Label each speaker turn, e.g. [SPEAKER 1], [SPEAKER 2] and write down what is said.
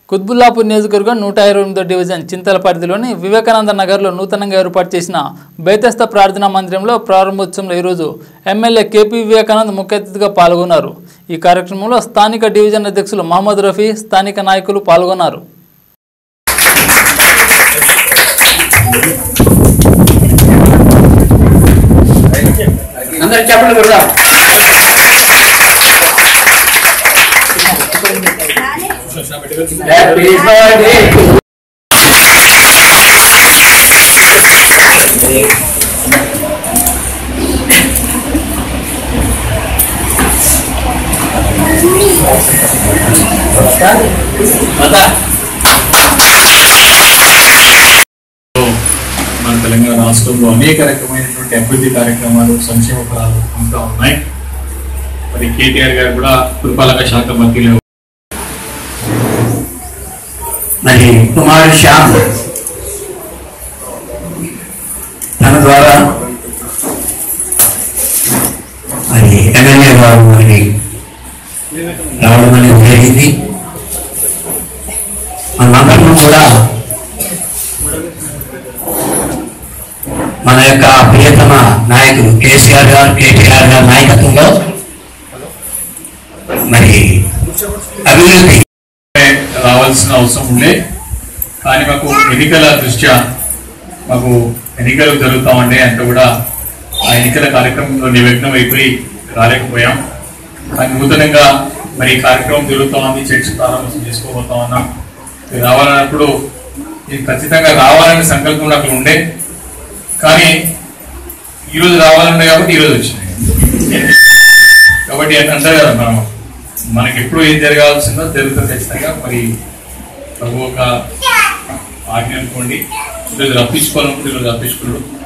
[SPEAKER 1] కుత్బుల్లాపూర్ నియోజకవర్గం నూట ఇరవై ఎనిమిదో డివిజన్ చింతల పరిధిలోని వివేకానంద నగర్లో నూతనంగా ఏర్పాటు చేసిన బైతస్త ప్రార్థనా మందిరంలో ప్రారంభోత్సవంలో ఈరోజు ఎమ్మెల్యే కేపీ వివేకానంద్ ముఖ్య అతిథిగా పాల్గొన్నారు ఈ కార్యక్రమంలో స్థానిక డివిజన్ అధ్యక్షులు మహమ్మద్ రఫీ స్థానిక నాయకులు పాల్గొన్నారు
[SPEAKER 2] అందరు చెప్పండి కొడదాం హ్యాపీ బర్త్డే
[SPEAKER 3] మన తెలంగాణ రాష్ట్రంలో అనేక రకమైనటువంటి అభివృద్ధి కార్యక్రమాలు సంక్షేమ ఫలాలు ఇంకా ఉన్నాయి మరి కేటీఆర్ గారు కూడా పురపాలక శాఖ మంత్రిలో
[SPEAKER 2] మరి కుమార్ శ్యామ్ తన ద్వారా మరి ఎమ్మెల్యే గారు మరి రావడం అనేది జరిగింది మనందరం కూడా మన యొక్క ప్రియతమ నాయకులు కేసీఆర్ గారు కేటీఆర్ గారి నాయకత్వంలో మరి అభివృద్ధి
[SPEAKER 3] రావాల్సిన అవసరం ఉండే కానీ మాకు ఎన్నికల దృష్ట్యా మాకు ఎన్నికలు జరుగుతా ఉండే అంతా కూడా ఆ ఎన్నికల కార్యక్రమంలో నిమగ్నం అయిపోయి రాలేకపోయాం కానీ నూతనంగా మరి ఈ కార్యక్రమం జరుగుతా ఉంది చర్చ ప్రారంభం చేసుకోబోతా ఉన్నాం ఇది రావాలన్నప్పుడు ఇది ఖచ్చితంగా రావాలనే సంకల్పం నాకు ఉండే కానీ ఈరోజు రావాలండే కాబట్టి ఈరోజు వచ్చినాయి కాబట్టి అంటే అంటారు కదా మనం మనకి ఎప్పుడు ఏం జరగాల్సిందో జరుగుతుంది ఖచ్చితంగా మరి ప్రభు ఒక ఆజ్ఞ అనుకోండి ఈరోజు రప్పించుకోవాలనుకుంటే ఈరోజు రప్పించుకున్నాడు